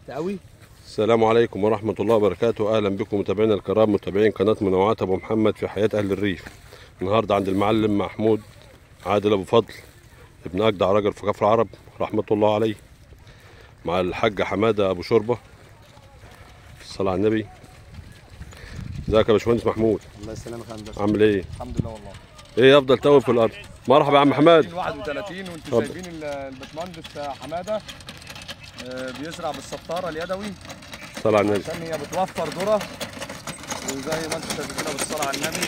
تقوي السلام عليكم ورحمة الله وبركاته أهلا بكم متابعينا الكرام متابعين قناة منوعات أبو محمد في حياة أهل الريف النهاردة عند المعلم محمود عادل أبو فضل ابن أجدع راجل في كفر عرب رحمة الله عليه مع الحاج حمادة أبو شربة الصلاة على النبي ازيك يا باشمهندس محمود الله يسلمك يا هندسه عامل ايه؟ الحمد لله والله ايه افضل توب في الارض مرحبا يا عم حماد 31 وانتم اتفضل. شايفين ال- الباشمهندس حماده آه، بيزرع بالسطاره اليدوي الصلاة على النبي عشان هي بتوفر ذره وزي ما انتم شايفين كده بالصلاه على النبي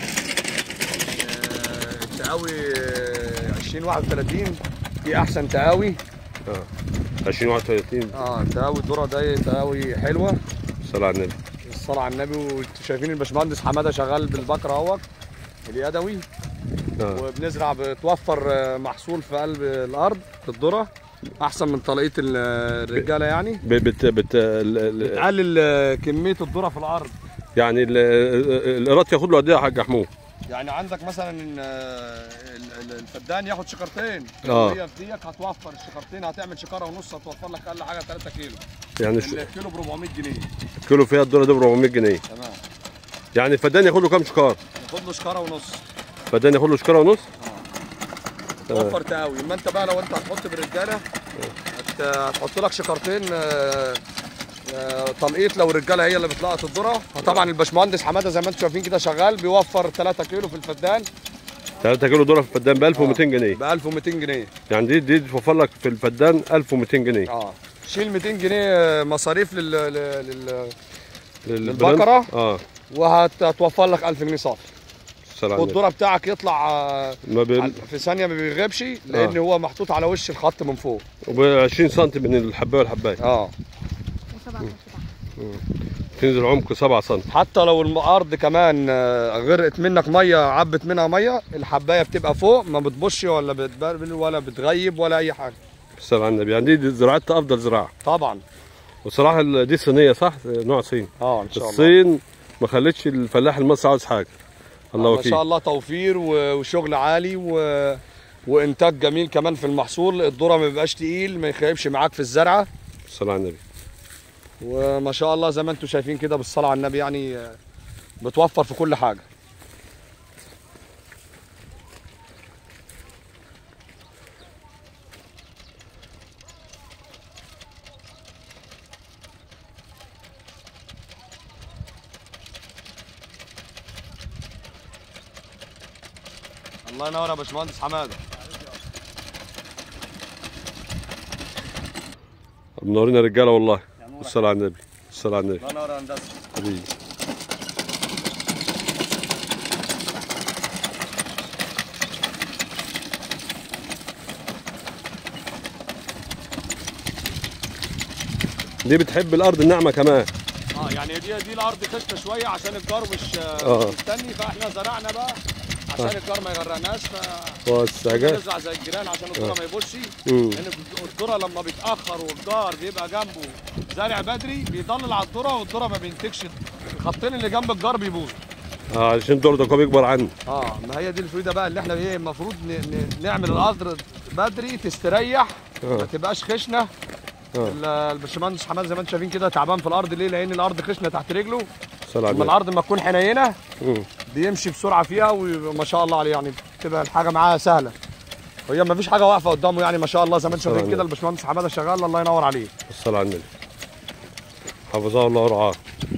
آه، التقاوي آه، 2031 دي احسن تقاوي اه 2031 اه تقاوي الذره ده تقاوي حلوه الصلاة على النبي الصلاه على النبي وانتم شايفين الباشمهندس حماده شغال بالبكره اهوت اليدوي اه وبنزرع بتوفر آه، محصول في قلب الارض الذره احسن من طلقيه ال- الرجاله يعني ب- بت بت ال- ال- بتقلل آه، كميه الذره في الارض يعني ال- ال- القراط ياخد له قد ايه يا حاج محمود؟ يعني عندك مثلا آه، ال- ال- الفدان ياخد شكرتين آه. هي في ديك هتوفر الشكرتين هتعمل شكاره ونص هتوفر لك اقل حاجه 3 كيلو يعني ش- الكيلو ب 400 جنيه كيلو فيها الدولار ده ب 400 جنيه تمام يعني الفدان ياخد له كام شكار؟ ياخد له شكاره ونص الفدان ياخد له شكاره ونص؟ توفر تقاوي اما انت بقى لو انت هتحط بالرجاله هت- هتحط لك شكارتين آه، آه، تلقيط لو الرجاله هي اللي بتلقط الذره فطبعا الباشمهندس حماده زي ما انتم شايفين كده شغال بيوفر 3 كيلو في الفدان 3 كيلو دولار في الفدان ب 1200 جنيه ب 1200 جنيه يعني دي دي توفر لك في الفدان 1200 جنيه اه شيل 200 جنيه مصاريف لل, لل... لل- للبقرة؟ اه وهتوفر لك 1000 جنيه صافي الصلاة على النبي والذره بتاعك يطلع آه، ما بين في ثانيه ما بيغيبش لان آه. هو محطوط على وش الخط من فوق وب 20 سم من الحبايه والحبايه اه وسبعة قطع تنزل عمق 7 سم حتى لو الارض كمان آه، غرقت منك ميه عبت منها ميه الحبايه بتبقى فوق ما بتبش ولا بتبربل ولا بتغيب ولا اي حاجه الصلاة على النبي يعني دي- دي زراعتها افضل زراعه طبعا وصراحه ال- دي صينيه صح نوع صين اه ان شاء الله الصين ما خلتش الفلاح المصري عاوز حاجه الله ما شاء وكيل الله توفير و- وشغل عالي و... وانتاج جميل كمان في المحصول الذره ما بيبقاش تقيل ما يخيبش معاك في الزرعه الصلاة على النبي وما شاء الله زي ما انتم شايفين كده بالصلاه على النبي يعني آه، بتوفر في كل حاجه الله ينور يا باشمهندس حماده منورين الرجاله والله الصلاة على النبي الصلاة على النبي الله ينور يا هندسه حبيبي دي بتحب الارض الناعمه كمان اه يعني دي دي الارض خشنه شويه عشان الجار مش آه. مش مستني فاحنا زرعنا بقى عشان الجار ما يغرقناش ف والسجاد نزرع زي الجيران عشان الذره ما يبصش مم. لان الذره لما بيتاخر والجار بيبقى جنبه زارع بدري بيضلل على الذره والذره ما بينتجش الخطين اللي جنب الجار بيبوظوا اه عشان الدور ده كوب يكبر عنه اه ما هي دي الفايده بقى اللي احنا ايه المفروض ن- ن- نعمل الارض بدري تستريح آه. ما تبقاش خشنه آه. ال- الباشمهندس حماد زي ما انتم شايفين كده تعبان في الارض ليه؟ لان الارض خشنه تحت رجله الصلاة على لما النبي الارض ما تكون حنينه مم. بيمشي بسرعه فيها وما شاء الله عليه يعني بتبقى الحاجه معاه سهله وهي ما فيش حاجه واقفه قدامه يعني ما شاء الله زي ما انتم شايفين طبعاً. كده الباشمهندس حماده شغال الله ينور عليه الصلاة على النبي حفظه الله ورعاه